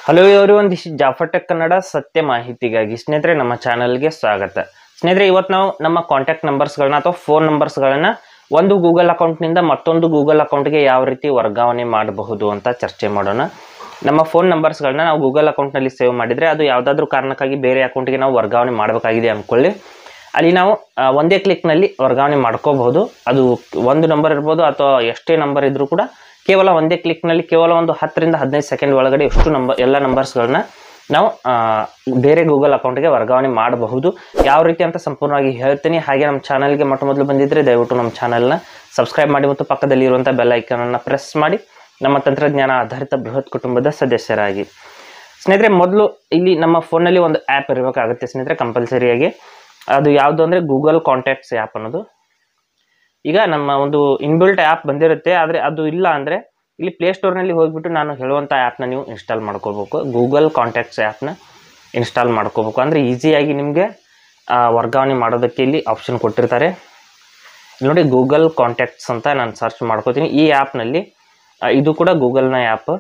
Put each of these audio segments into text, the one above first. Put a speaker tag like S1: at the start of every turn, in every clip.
S1: hello ಇವರು ಒಂದು Jafar tech Kannada ಸತ್ಯ ಮಾಹಿತಿಗಾಗಿ ಸ್ನೇಹಿತರೆ ನಮ್ಮ ಚಾನಲ್ಗೆ ಸ್ವಾಗತ ಸ್ನೇಹಿತರೆ ಇವತ್ತು ನಾವು ನಮ್ಮ ಕಾಂಟ್ಯಾಕ್ಟ್ ನಂಬರ್ಸ್ಗಳನ್ನ ಅಥವಾ ಫೋನ್ ನಂಬರ್ಸ್ಗಳನ್ನ ಒಂದು ಗೂಗಲ್ ಅಕೌಂಟ್ನಿಂದ ಮತ್ತೊಂದು ಗೂಗಲ್ ಅಕೌಂಟ್ಗೆ ಯಾವ ರೀತಿ ವರ್ಗಾವಣೆ ಮಾಡಬಹುದು ಅಂತ ಚರ್ಚೆ ಮಾಡೋಣ ನಮ್ಮ ಫೋನ್ ನಂಬರ್ಸ್ಗಳನ್ನ ನಾವು ಗೂಗಲ್ ಅಕೌಂಟ್ನಲ್ಲಿ ಸೇವ್ ಮಾಡಿದರೆ ಅದು ಯಾವುದಾದ್ರೂ ಕಾರಣಕ್ಕಾಗಿ ಬೇರೆ ಅಕೌಂಟ್ಗೆ ನಾವು ವರ್ಗಾವಣೆ ಮಾಡಬೇಕಾಗಿದೆ ಅಂದ್ಕೊಳ್ಳಿ ಅಲ್ಲಿ ನಾವು ಆ, ಒಂದೇ ಕ್ಲಿಕ್ನಲ್ಲಿ ವರ್ಗಾವಣೆ ಮಾಡ್ಕೋಬಹುದು ಅದು ಒಂದು ನಂಬರ್ ಇರ್ಬೋದು ಅಥವಾ ಎಷ್ಟೇ ನಂಬರ್ ಇದ್ರೂ ಕೂಡ ಕೇವಲ ಒಂದೇ ಕ್ಲಿಕ್ನಲ್ಲಿ ಕೇವಲ ಒಂದು ಹತ್ತರಿಂದ ಹದಿನೈದು ಸೆಕೆಂಡ್ ಒಳಗಡೆ ಎಷ್ಟು ನಂಬರ್ ಎಲ್ಲ ನಂಬರ್ಸ್ಗಳನ್ನ ನಾವು ಆ, ಬೇರೆ ಗೂಗಲ್ ಅಕೌಂಟ್ಗೆ ವರ್ಗಾವಣೆ ಮಾಡಬಹುದು ಯಾವ ರೀತಿ ಅಂತ ಸಂಪೂರ್ಣವಾಗಿ ಹೇಳ್ತೀನಿ ಹಾಗೆ ನಮ್ಮ ಚಾನಲ್ಗೆ ಮೊಟ್ಟ ಮೊದಲು ಬಂದಿದ್ದರೆ ದಯವಿಟ್ಟು ನಮ್ಮ ಚಾನಲ್ನ ಸಬ್ಸ್ಕ್ರೈಬ್ ಮಾಡಿ ಮತ್ತು ಪಕ್ಕದಲ್ಲಿ ಇರುವಂಥ ಬೆಲ್ ಐಕನನ್ನು ಪ್ರೆಸ್ ಮಾಡಿ ನಮ್ಮ ತಂತ್ರಜ್ಞಾನ ಆಧಾರಿತ ಬೃಹತ್ ಕುಟುಂಬದ ಸದಸ್ಯರಾಗಿ ಸ್ನೇಹಿತರೆ ಮೊದಲು ಇಲ್ಲಿ ನಮ್ಮ ಫೋನಲ್ಲಿ ಒಂದು ಆ್ಯಪ್ ಇರಬೇಕಾಗುತ್ತೆ ಸ್ನೇಹಿತರೆ ಕಂಪಲ್ಸರಿಯಾಗಿ ಅದು ಯಾವುದು ಅಂದರೆ ಗೂಗಲ್ ಕಾಂಟ್ಯಾಕ್ಟ್ಸ್ ಆ್ಯಪ್ ಅನ್ನೋದು ಈಗ ನಮ್ಮ ಒಂದು ಇನ್ಬಿಲ್ಟ್ ಆ್ಯಪ್ ಬಂದಿರುತ್ತೆ ಆದರೆ ಅದು ಇಲ್ಲ ಅಂದರೆ ಇಲ್ಲಿ ಪ್ಲೇಸ್ಟೋರ್ನಲ್ಲಿ ಹೋಗಿಬಿಟ್ಟು ನಾನು ಹೇಳುವಂಥ ಆ್ಯಪ್ನ ನೀವು ಇನ್ಸ್ಟಾಲ್ ಮಾಡ್ಕೋಬೇಕು ಗೂಗಲ್ ಕಾಂಟ್ಯಾಕ್ಟ್ಸ್ ಆ್ಯಪ್ನ ಇನ್ಸ್ಟಾಲ್ ಮಾಡ್ಕೋಬೇಕು ಅಂದರೆ ಈಸಿಯಾಗಿ ನಿಮಗೆ ವರ್ಗಾವಣೆ ಮಾಡೋದಕ್ಕೆ ಇಲ್ಲಿ ಆಪ್ಷನ್ ಕೊಟ್ಟಿರ್ತಾರೆ ಇಲ್ಲಿ ನೋಡಿ ಗೂಗಲ್ ಕಾಂಟ್ಯಾಕ್ಟ್ಸ್ ಅಂತ ನಾನು ಸರ್ಚ್ ಮಾಡ್ಕೋತೀನಿ ಈ ಆ್ಯಪ್ನಲ್ಲಿ ಇದು ಕೂಡ ಗೂಗಲ್ನ ಆ್ಯಪ್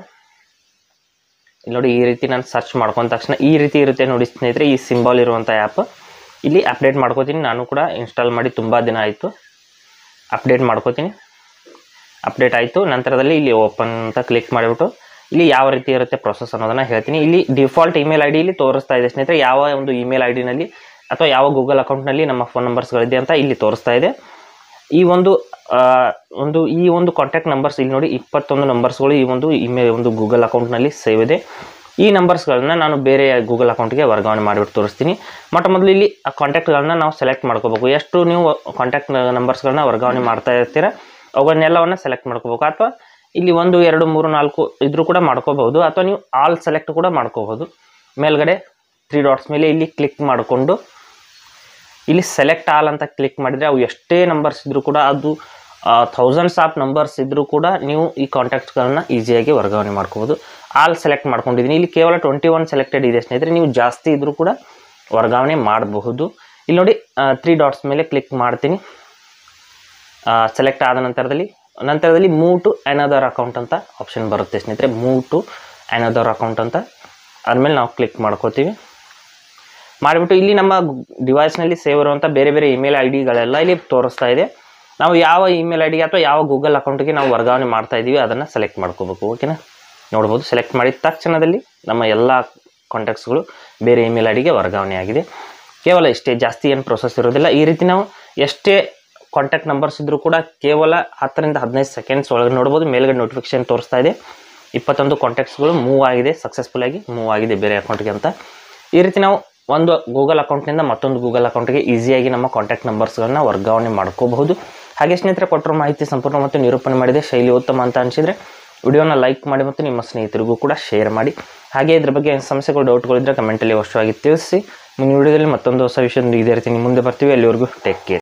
S1: ಇಲ್ಲಿ ನೋಡಿ ಈ ರೀತಿ ನಾನು ಸರ್ಚ್ ಮಾಡ್ಕೊಂಡ ತಕ್ಷಣ ಈ ರೀತಿ ಇರುತ್ತೆ ನೋಡಿ ಸ್ನೇಹಿತರೆ ಈ ಸಿಂಬಾಲ್ ಇರುವಂಥ ಆ್ಯಪ್ ಇಲ್ಲಿ ಅಪ್ಡೇಟ್ ಮಾಡ್ಕೋತೀನಿ ನಾನು ಕೂಡ ಇನ್ಸ್ಟಾಲ್ ಮಾಡಿ ತುಂಬ ದಿನ ಆಯಿತು ಅಪ್ಡೇಟ್ ಮಾಡ್ಕೋತೀನಿ ಅಪ್ಡೇಟ್ ಆಯಿತು ನಂತರದಲ್ಲಿ ಇಲ್ಲಿ ಓಪನ್ ಅಂತ ಕ್ಲಿಕ್ ಮಾಡಿಬಿಟ್ಟು ಇಲ್ಲಿ ಯಾವ ರೀತಿ ಇರುತ್ತೆ ಪ್ರೊಸೆಸ್ ಅನ್ನೋದನ್ನು ಹೇಳ್ತೀನಿ ಇಲ್ಲಿ ಡಿಫಾಲ್ಟ್ ಇಮೇಲ್ ಐ ಡಿ ಇಲ್ಲಿ ತೋರಿಸ್ತಾ ಇದೆ ಸ್ನೇಹಿತರೆ ಯಾವ ಒಂದು ಇಮೇಲ್ ಐ ಡಿನಲ್ಲಿ ಅಥವಾ ಯಾವ ಗೂಗಲ್ ಅಕೌಂಟ್ನಲ್ಲಿ ನಮ್ಮ ಫೋನ್ ನಂಬರ್ಸ್ಗಳಿದೆ ಅಂತ ಇಲ್ಲಿ ತೋರಿಸ್ತಾ ಇದೆ ಈ ಒಂದು ಆ, ಒಂದು ಈ ಒಂದು ಕಾಂಟ್ಯಾಕ್ಟ್ ನಂಬರ್ಸ್ ಇಲ್ಲಿ ನೋಡಿ ಇಪ್ಪತ್ತೊಂದು ನಂಬರ್ಸ್ಗಳು ಈ ಒಂದು ಇಮೇಲ್ ಒಂದು ಗೂಗಲ್ ಅಕೌಂಟ್ನಲ್ಲಿ ಸೇವ್ ಇದೆ ಈ ನಂಬರ್ಸ್ಗಳನ್ನ ನಾನು ಬೇರೆ ಗೂಗಲ್ ಅಕೌಂಟ್ಗೆ ವರ್ಗಾವಣೆ ಮಾಡಿಬಿಟ್ಟು ತೋರಿಸ್ತೀನಿ ಮೊಟ್ಟ ಮೊದಲು ಇಲ್ಲಿ ಆ ಕಾಂಟ್ಯಾಕ್ಟ್ಗಳನ್ನ ನಾವು ಸೆಲೆಕ್ಟ್ ಮಾಡ್ಕೋಬೇಕು ಎಷ್ಟು ನೀವು ಕಾಂಟ್ಯಾಕ್ಟ್ ನಂಬರ್ಸ್ಗಳನ್ನ ವರ್ಗಾವಣೆ ಮಾಡ್ತಾ ಇರ್ತೀರ ಅವುಗಳನ್ನೆಲ್ಲವನ್ನ ಸೆಲೆಕ್ಟ್ ಮಾಡ್ಕೋಬೇಕು ಅಥವಾ ಇಲ್ಲಿ ಒಂದು ಎರಡು ಮೂರು ನಾಲ್ಕು ಇದ್ರೂ ಕೂಡ ಮಾಡ್ಕೋಬಹುದು ಅಥವಾ ನೀವು ಆಲ್ ಸೆಲೆಕ್ಟ್ ಕೂಡ ಮಾಡ್ಕೋಬಹುದು ಮೇಲ್ಗಡೆ ತ್ರೀ ಡಾಟ್ಸ್ ಮೇಲೆ ಇಲ್ಲಿ ಕ್ಲಿಕ್ ಮಾಡಿಕೊಂಡು ಇಲ್ಲಿ ಸೆಲೆಕ್ಟ್ ಆಲ್ ಅಂತ ಕ್ಲಿಕ್ ಮಾಡಿದರೆ ಅವು ಎಷ್ಟೇ ನಂಬರ್ಸ್ ಇದ್ರೂ ಕೂಡ ಅದು ಥೌಸಂಡ್ಸ್ ಆಫ್ ನಂಬರ್ಸ್ ಇದ್ರೂ ಕೂಡ ನೀವು ಈ ಕಾಂಟ್ಯಾಕ್ಟ್ಸ್ಗಳನ್ನ ಈಸಿಯಾಗಿ ವರ್ಗಾವಣೆ ಮಾಡ್ಕೋಬೋದು ಆಲ್ ಸೆಲೆಕ್ಟ್ ಮಾಡ್ಕೊಂಡಿದ್ದೀನಿ ಇಲ್ಲಿ ಕೇವಲ ಟ್ವೆಂಟಿ ಒನ್ ಸೆಲೆಕ್ಟೆಡ್ ಇದೆ ಸ್ನೇಹಿತರೆ ನೀವು ಜಾಸ್ತಿ ಇದ್ರೂ ಕೂಡ ವರ್ಗಾವಣೆ ಮಾಡಬಹುದು ಇಲ್ಲಿ ನೋಡಿ ತ್ರೀ ಡಾಟ್ಸ್ ಮೇಲೆ ಕ್ಲಿಕ್ ಮಾಡ್ತೀನಿ ಸೆಲೆಕ್ಟ್ ಆದ ನಂತರದಲ್ಲಿ ನಂತರದಲ್ಲಿ ಮೂವ್ ಟು ಅನದರ್ ಅಕೌಂಟ್ ಅಂತ ಆಪ್ಷನ್ ಬರುತ್ತೆ ಸ್ನೇಹಿತರೆ ಮೂವ್ ಟು ಅನದರ್ ಅಕೌಂಟ್ ಅಂತ ಆದಮೇಲೆ ನಾವು ಕ್ಲಿಕ್ ಮಾಡ್ಕೋತೀವಿ ಮಾಡಿಬಿಟ್ಟು ಇಲ್ಲಿ ನಮ್ಮ ಡಿವೈಸ್ನಲ್ಲಿ ಸೇವ್ ಇರುವಂಥ ಬೇರೆ ಬೇರೆ ಇಮೇಲ್ ಐ ಡಿಗಳೆಲ್ಲ ಇಲ್ಲಿ ತೋರಿಸ್ತಾ ಇದೆ ನಾವು ಯಾವ ಇಮೇಲ್ ಐ ಡಿಗೆ ಅಥವಾ ಯಾವ ಗೂಗಲ್ ಅಕೌಂಟ್ಗೆ ನಾವು ವರ್ಗಾವಣೆ ಮಾಡ್ತಾ ಇದ್ದೀವಿ ಅದನ್ನು ಸೆಲೆಕ್ಟ್ ಮಾಡ್ಕೋಬೇಕು ಓಕೆನಾ ನೋಡ್ಬೋದು ಸೆಲೆಕ್ಟ್ ಮಾಡಿದ ತಕ್ಷಣದಲ್ಲಿ ನಮ್ಮ ಎಲ್ಲ ಕಾಂಟ್ಯಾಕ್ಟ್ಸ್ಗಳು ಬೇರೆ ಇಮೇಲ್ ಐ ಡಿಗೆ ವರ್ಗಾವಣೆ ಆಗಿದೆ ಕೇವಲ ಇಷ್ಟೇ ಜಾಸ್ತಿ ಏನು ಪ್ರೊಸೆಸ್ ಇರೋದಿಲ್ಲ ಈ ರೀತಿ ನಾವು ಎಷ್ಟೇ ಕಾಂಟ್ಯಾಕ್ಟ್ ನಂಬರ್ಸ್ ಇದ್ದರೂ ಕೂಡ ಕೇವಲ ಹತ್ತರಿಂದ ಹದಿನೈದು ಸೆಕೆಂಡ್ಸ್ ಒಳಗೆ ನೋಡ್ಬೋದು ಮೇಲ್ಗಡೆ ನೋಟಿಫಿಕೇಶನ್ ತೋರಿಸ್ತಾ ಇದೆ ಇಪ್ಪತ್ತೊಂದು ಕಾಂಟ್ಯಾಕ್ಟ್ಸ್ಗಳು ಮೂವ್ ಆಗಿದೆ ಸಕ್ಸಸ್ಫುಲ್ ಆಗಿ ಮೂವ್ ಆಗಿದೆ ಬೇರೆ ಅಕೌಂಟ್ಗೆ ಅಂತ ಈ ರೀತಿ ನಾವು ಒಂದು ಗೂಗಲ್ ಅಕೌಂಟ್ನಿಂದ ಮತ್ತೊಂದು ಗೂಗಲ್ ಅಕೌಂಟ್ಗೆ ಈಸಿಯಾಗಿ ನಮ್ಮ ಕಾಂಟ್ಯಾಕ್ಟ್ ನಂಬರ್ಸ್ಗಳನ್ನ ವರ್ಗಾವಣೆ ಮಾಡ್ಕೋಬಹುದು ಹಾಗೆ ಸ್ನೇಹಿತರೆ ಕೊಟ್ಟಿರೋ ಮಾಹಿತಿ ಸಂಪೂರ್ಣ ಮತ್ತು ನಿರೂಪಣೆ ಮಾಡಿದೆ ಶೈಲಿ ಉತ್ತಮ ಅಂತ ಅನಿಸಿದರೆ ವಿಡಿಯೋನ ಲೈಕ್ ಮಾಡಿ ಮತ್ತು ನಿಮ್ಮ ಸ್ನೇಹಿತರಿಗೂ ಕೂಡ ಶೇರ್ ಮಾಡಿ ಹಾಗೆ ಇದ್ರ ಬಗ್ಗೆ ಏನ್ ಸಮಸ್ಯೆಗಳು ಡೌಟ್ಗಳಿದ್ದರೆ ಕಮೆಂಟಲ್ಲಿ ಅವಶ್ಯವಾಗಿ ತಿಳಿಸಿ ಮುಂದಿನ ವಿಡಿಯೋದಲ್ಲಿ ಮತ್ತೊಂದು ಹೊಸ ವಿಷಯದೊಂದಿಗೆ ಇದೇ ರೀತಿ ನಿಮ್ಮ ಮುಂದೆ ಬರ್ತೀವಿ ಅಲ್ಲಿವರೆಗೂ ಟೇಕ್ ಕೇರ್